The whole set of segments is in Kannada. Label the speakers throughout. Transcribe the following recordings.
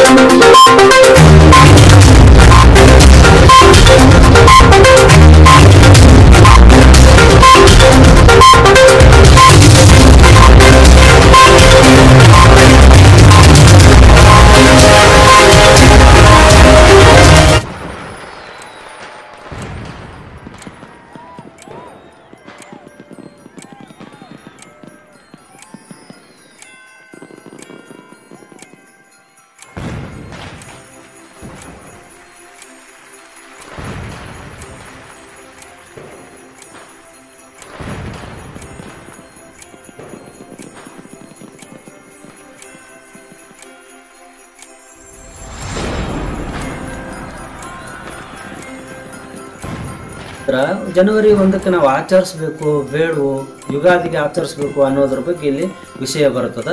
Speaker 1: ನಂತರ ಜನವರಿ ಒಂದಕ್ಕೆ ನಾವು ಆಚರಿಸ್ಬೇಕು ಬೇಡವೋ ಯುಗಾದಿಗೆ ಆಚರಿಸ್ಬೇಕು ಅನ್ನೋದ್ರ ಬಗ್ಗೆ ಇಲ್ಲಿ ವಿಷಯ ಬರ್ತದೆ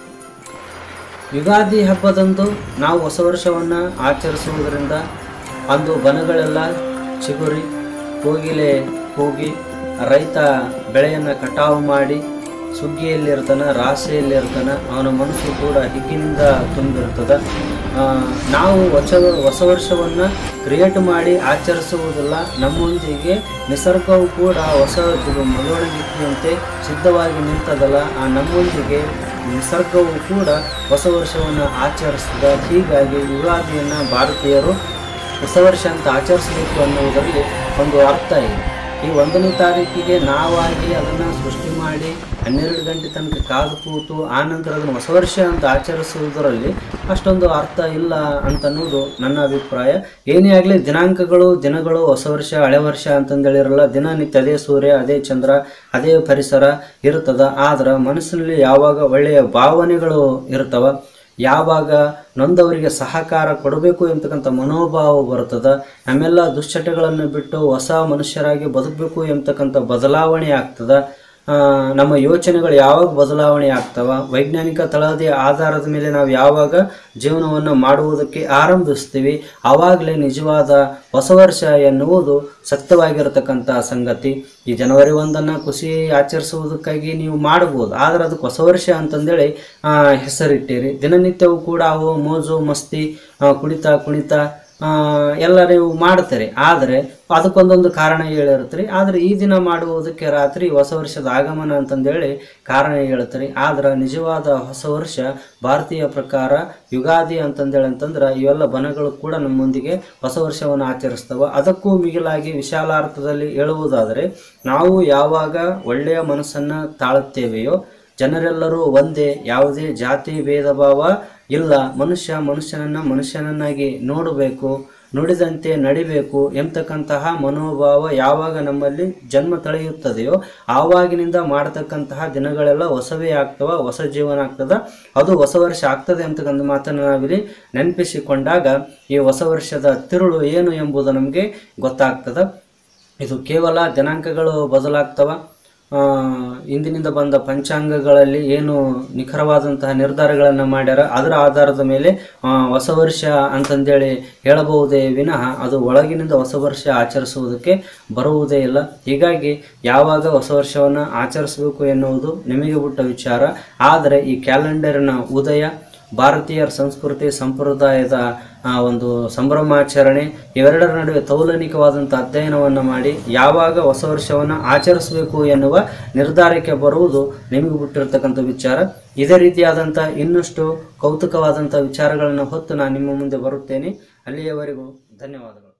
Speaker 1: ಯುಗಾದಿ ಹಬ್ಬದಂದು ನಾವು ಹೊಸ ವರ್ಷವನ್ನು ಆಚರಿಸುವುದರಿಂದ ಅಂದು ಬನಗಳೆಲ್ಲ ಚಿಗುರಿ ಕೋಗಿಲೆ ಕೂಗಿ ರೈತ ಬೆಳೆಯನ್ನು ಕಟಾವು ಮಾಡಿ ಸುಗ್ಗಿಯಲ್ಲಿರ್ತಾನೆ ರಾಶಿಯಲ್ಲಿರ್ತಾನೆ ಅವನ ಮನಸ್ಸು ಕೂಡ ಹಿಗ್ಗಿನಿಂದ ತುಂಬಿರ್ತದೆ ಆ, ನಾವು ಹೊಸ ಹೊಸ ವರ್ಷವನ್ನು ಕ್ರಿಯೇಟ್ ಮಾಡಿ ಆಚರಿಸುವುದಿಲ್ಲ ನಮ್ಮೊಂದಿಗೆ ನಿಸರ್ಗವು ಕೂಡ ಹೊಸ ಮಗುವಣಿಗೆಯಂತೆ ಸಿದ್ಧವಾಗಿ ನಿಂತದಲ್ಲ ಆ ನಮ್ಮೊಂದಿಗೆ ನಿಸರ್ಗವು ಕೂಡ ಹೊಸ ವರ್ಷವನ್ನು ಆಚರಿಸ್ತದೆ ಹೀಗಾಗಿ ಯುಗಾದಿಯನ್ನು ಭಾರತೀಯರು ಹೊಸ ವರ್ಷ ಅಂತ ಆಚರಿಸಬೇಕು ಅನ್ನುವುದರಲ್ಲಿ ಒಂದು ಅರ್ಥ ಇದೆ ಈ ಒಂದನೇ ತಾರೀಕಿಗೆ ನಾವಾಗಿ ಅದನ್ನು ಸೃಷ್ಟಿ ಮಾಡಿ ಹನ್ನೆರಡು ಗಂಟೆ ತನಕ ಕಾದು ಕೂತು ಆನಂತರ ಅದನ್ನು ಹೊಸ ವರ್ಷ ಅಂತ ಆಚರಿಸುವುದರಲ್ಲಿ ಅಷ್ಟೊಂದು ಅರ್ಥ ಇಲ್ಲ ಅಂತನ್ನುವುದು ನನ್ನ ಅಭಿಪ್ರಾಯ ಏನೇ ಆಗಲಿ ದಿನಾಂಕಗಳು ದಿನಗಳು ಹೊಸ ವರ್ಷ ಹಳೆ ವರ್ಷ ಅಂತಂದೇಳಿರಲ್ಲ ದಿನನಿತ್ಯ ಅದೇ ಸೂರ್ಯ ಅದೇ ಚಂದ್ರ ಅದೇ ಪರಿಸರ ಇರ್ತದ ಆದ್ರೆ ಮನಸ್ಸಿನಲ್ಲಿ ಯಾವಾಗ ಒಳ್ಳೆಯ ಭಾವನೆಗಳು ಇರ್ತವ ಯಾವಾಗ ನೊಂದವರಿಗೆ ಸಹಕಾರ ಕೊಡಬೇಕು ಎಂತಕ್ಕಂಥ ಮನೋಭಾವ ಬರ್ತದ ನಮ್ಮೆಲ್ಲ ದುಶ್ಚಟಗಳನ್ನು ಬಿಟ್ಟು ಹೊಸ ಮನುಷ್ಯರಾಗಿ ಬದುಕಬೇಕು ಎಂತಕ್ಕಂಥ ಬದಲಾವಣೆ ಆಗ್ತದ ಆ, ನಮ್ಮ ಯೋಚನೆಗಳು ಯಾವಾಗ ಬದಲಾವಣೆ ಆಗ್ತವ ವೈಜ್ಞಾನಿಕ ತಳಹದಿಯ ಆಧಾರದ ಮೇಲೆ ನಾವು ಯಾವಾಗ ಜೀವನವನ್ನು ಮಾಡುವುದಕ್ಕೆ ಆರಂಭಿಸ್ತೀವಿ ಆವಾಗಲೇ ನಿಜವಾದ ಹೊಸ ವರ್ಷ ಎನ್ನುವುದು ಸತ್ಯವಾಗಿರತಕ್ಕಂಥ ಸಂಗತಿ ಈ ಜನವರಿ ಒಂದನ್ನು ಖುಷಿ ಆಚರಿಸುವುದಕ್ಕಾಗಿ ನೀವು ಮಾಡ್ಬೋದು ಆದ್ರೆ ಅದಕ್ಕೆ ಹೊಸ ವರ್ಷ ಅಂತಂದೇಳಿ ಆ, ಹೆಸರಿಟ್ಟಿರಿ ದಿನನಿತ್ಯವೂ ಕೂಡ ಅವು ಮೋಜು ಮಸ್ತಿ ಆ, ಕುಣಿತ ಕುಣಿತ ಆ, ಎಲ್ಲ ನೀವು ಮಾಡ್ತೀರಿ ಆದರೆ ಅದಕ್ಕೊಂದೊಂದು ಕಾರಣ ಹೇಳಿರ್ತೀರಿ ಆದರೆ ಈ ದಿನ ಮಾಡುವುದಕ್ಕೆ ರಾತ್ರಿ ಹೊಸ ವರ್ಷದ ಆಗಮನ ಅಂತಂದೇಳಿ ಕಾರಣ ಹೇಳ್ತೀರಿ ಆದ್ರೆ ನಿಜವಾದ ಹೊಸ ವರ್ಷ ಭಾರತೀಯ ಪ್ರಕಾರ ಯುಗಾದಿ ಅಂತಂದೇಳಿ ಅಂತಂದ್ರೆ ಇವೆಲ್ಲ ಬನಗಳು ಕೂಡ ನಮ್ಮೊಂದಿಗೆ ಹೊಸ ವರ್ಷವನ್ನು ಆಚರಿಸ್ತವ ಅದಕ್ಕೂ ಮಿಗಿಲಾಗಿ ವಿಶಾಲಾರ್ಥದಲ್ಲಿ ಹೇಳುವುದಾದರೆ ನಾವು ಯಾವಾಗ ಒಳ್ಳೆಯ ಮನಸ್ಸನ್ನು ತಾಳುತ್ತೇವೆಯೋ ಜನರೆಲ್ಲರೂ ಒಂದೇ ಯಾವುದೇ ಜಾತಿ ಭೇದ ಭಾವ ಇಲ್ಲ ಮನುಷ್ಯ ಮನುಷ್ಯನನ್ನ ಮನುಷ್ಯನನ್ನಾಗಿ ನೋಡಬೇಕು ನುಡಿದಂತೆ ನಡಿಬೇಕು ಎಂಬತಕ್ಕಂತಹ ಮನೋಭಾವ ಯಾವಾಗ ನಮ್ಮಲ್ಲಿ ಜನ್ಮ ತಳೆಯುತ್ತದೆಯೋ ಆವಾಗಿನಿಂದ ಮಾಡತಕ್ಕಂತಹ ದಿನಗಳೆಲ್ಲ ಹೊಸವೇ ಆಗ್ತವ ಹೊಸ ಜೀವನ ಆಗ್ತದ ಅದು ಹೊಸ ವರ್ಷ ಆಗ್ತದೆ ಅಂತಕ್ಕಂಥ ಮಾತನ್ನು ನಾವಿಲ್ಲಿ ನೆನಪಿಸಿಕೊಂಡಾಗ ಈ ಹೊಸ ವರ್ಷದ ತಿರುಳು ಏನು ಎಂಬುದು ನಮಗೆ ಗೊತ್ತಾಗ್ತದ ಇದು ಕೇವಲ ದಿನಾಂಕಗಳು ಬದಲಾಗ್ತವ ಆ, ಇಂದಿನಿಂದ ಬಂದ ಪಂಚಾಂಗಗಳಲ್ಲಿ ಏನು ನಿಖರವಾದಂತಹ ನಿರ್ಧಾರಗಳನ್ನು ಮಾಡ್ಯಾರ ಅದರ ಆಧಾರದ ಮೇಲೆ ಆ, ಹೊಸ ವರ್ಷ ಅಂತಂದೇಳಿ ಹೇಳಬಹುದೇ ವಿನಃ ಅದು ಒಳಗಿನಿಂದ ಹೊಸ ವರ್ಷ ಆಚರಿಸುವುದಕ್ಕೆ ಬರುವುದೇ ಇಲ್ಲ ಹೀಗಾಗಿ ಯಾವಾಗ ಹೊಸ ವರ್ಷವನ್ನು ಆಚರಿಸಬೇಕು ಎನ್ನುವುದು ನಿಮಗೆ ಬಿಟ್ಟ ವಿಚಾರ ಆದರೆ ಈ ಕ್ಯಾಲೆಂಡರಿನ ಉದಯ ಭಾರತೀಯರ ಸಂಸ್ಕೃತಿ ಸಂಪ್ರದಾಯದ ಆ, ಒಂದು ಸಂಭ್ರಮಾಚರಣೆ ಇವೆರಡರ ನಡುವೆ ತೌಲನಿಕವಾದಂಥ ಅಧ್ಯಯನವನ್ನು ಮಾಡಿ ಯಾವಾಗ ಹೊಸ ವರ್ಷವನ್ನು ಆಚರಿಸಬೇಕು ಎನ್ನುವ ನಿರ್ಧಾರಕ್ಕೆ ಬರುವುದು ನಿಮಗೆ ಬಿಟ್ಟಿರ್ತಕ್ಕಂಥ ವಿಚಾರ ಇದೇ ರೀತಿಯಾದಂಥ ಇನ್ನಷ್ಟು ಕೌತುಕವಾದಂಥ ವಿಚಾರಗಳನ್ನು ಹೊತ್ತು ನಾನು ನಿಮ್ಮ ಮುಂದೆ ಬರುತ್ತೇನೆ ಅಲ್ಲಿಯವರೆಗೂ ಧನ್ಯವಾದಗಳು